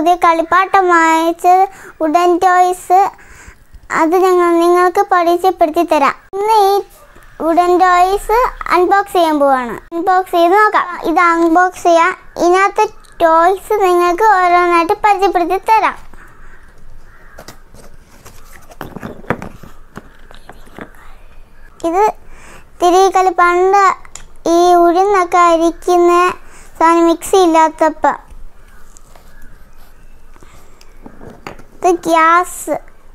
പുതിയ കളിപ്പാട്ടം വാങ്ങിച്ചത് ഉഡൻ ടോയ്സ് അത് ഞങ്ങൾ നിങ്ങൾക്ക് പരിചയപ്പെടുത്തി തരാം ഇന്ന് ഈ ഉഡൻ ടോയ്സ് അൺബോക്സ് ചെയ്യാൻ പോവാണ് അൺബോക്സ് ചെയ്ത് നോക്കാം ഇത് അൺബോക്സ് ചെയ്യാം ഇതിനകത്ത് ടോയ്സ് നിങ്ങൾക്ക് ഓരോന്നായിട്ട് പരിചയപ്പെടുത്തി തരാം ഇത് തിരികെ പണ്ട് ഈ ഉഴുന്നൊക്കെ അരിക്കുന്ന സാധനം മിക്സി ഇല്ലാത്തപ്പം ഇത് ഗ്യാസ്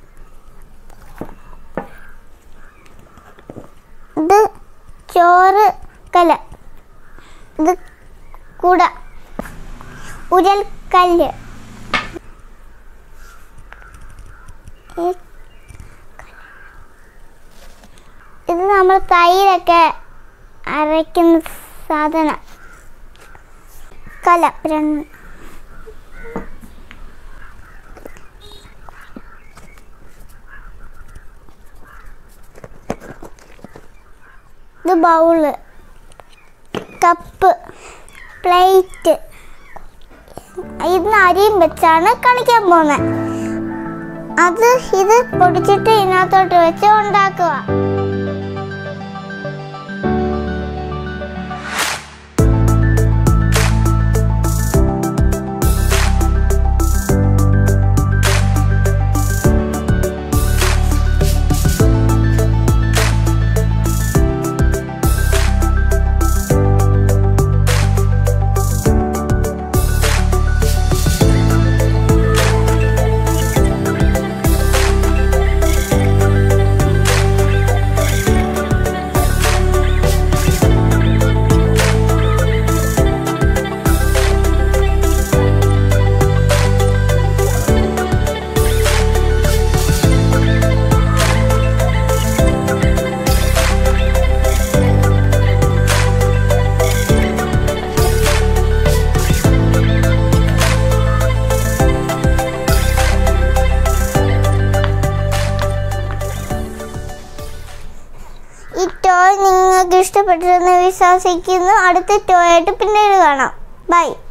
ഇത് ചോറ് കല ഇത് കുട ഉരൽക്കല്ല് ഈ ഇത് നമ്മൾ തൈരൊക്കെ അരയ്ക്കുന്ന സാധനം കല രണ്ട് ഇത് ബൗള് കപ്പ് പ്ലേറ്റ് ഇന്ന് അരിയും വെച്ചാണ് കളിക്കാൻ പോകുന്നത് അത് ഇത് പൊടിച്ചിട്ട് ഇതിനകത്തോട്ട് വെച്ച് ഉണ്ടാക്കുക ഈ ടോയ് നിങ്ങൾക്ക് ഇഷ്ടപ്പെട്ടിരുന്ന് വിശ്വസിക്കുന്നു അടുത്ത ടോയ് ആയിട്ട് പിന്നീട് കാണാം ബൈ